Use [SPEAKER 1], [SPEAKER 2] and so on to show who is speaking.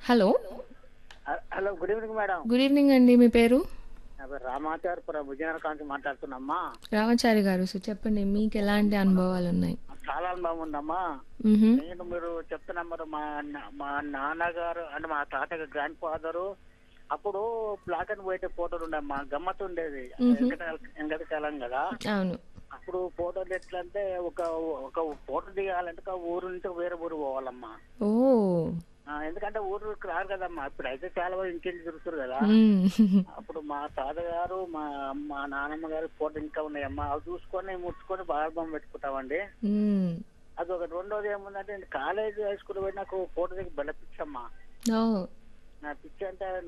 [SPEAKER 1] Hello
[SPEAKER 2] హ- hello good evening madam
[SPEAKER 1] good evening అండి మీ పేరు
[SPEAKER 2] నా పేరు రామాచార్పురం విజయనగరం కాంచి మాట్లాడుతున్నామ్మా
[SPEAKER 1] రామాచారి గారు సో చెప్పండి మీకు ఎలాంటి అనుభవాలు ఉన్నాయి
[SPEAKER 2] చాలా అనుభవం ఉందమ్మా
[SPEAKER 1] మ్హూ.
[SPEAKER 2] నేను మీరు చెప్తున్నా మరి మా నా- మా నాన్నగారు అంటే మా తాతగారు గ్రాండ్ ఫాదరు అప్పుడు బ్లాక్ అండ్ వైట్ ఫోటోలు ఉండమ్మా గమ్మత్ ఉండేది వెంకట కాలం కదా
[SPEAKER 1] అవును
[SPEAKER 2] అప్పుడు ఫోటోలు ఎట్లా అంటే ఒక ఒక ఫోటో దిగాలంటే ఒక ఊరు నుంచి వేరే ఊరు పోవాలమ్మా
[SPEAKER 1] ఓ
[SPEAKER 2] ఆ, ఎందుకంటే ఊరు రారు కదమ్మా ఇప్పుడు అయితే చాలా మంది ఇంటికి తిరుగుతారు కదా
[SPEAKER 1] మ్మ్.
[SPEAKER 2] అప్పుడు మా తాతగారు మా మా నాన్నమ్మ గారి ఫోటో ఇంకా ఉన్నాయమ్మా అవి చూసుకొని ముట్టుకొని బాల్బం పెట్టుకుంటామండి
[SPEAKER 1] మ్మ్.
[SPEAKER 2] అది ఒక రెండోది ఏముందంటే నేను కాలేజ్ హై స్కూల్ పోయి నాకు ఫోటో దగ్గర బెల్ల పిచ్చమ్మా
[SPEAKER 1] ఓ
[SPEAKER 2] నా పిచ్చి అంటే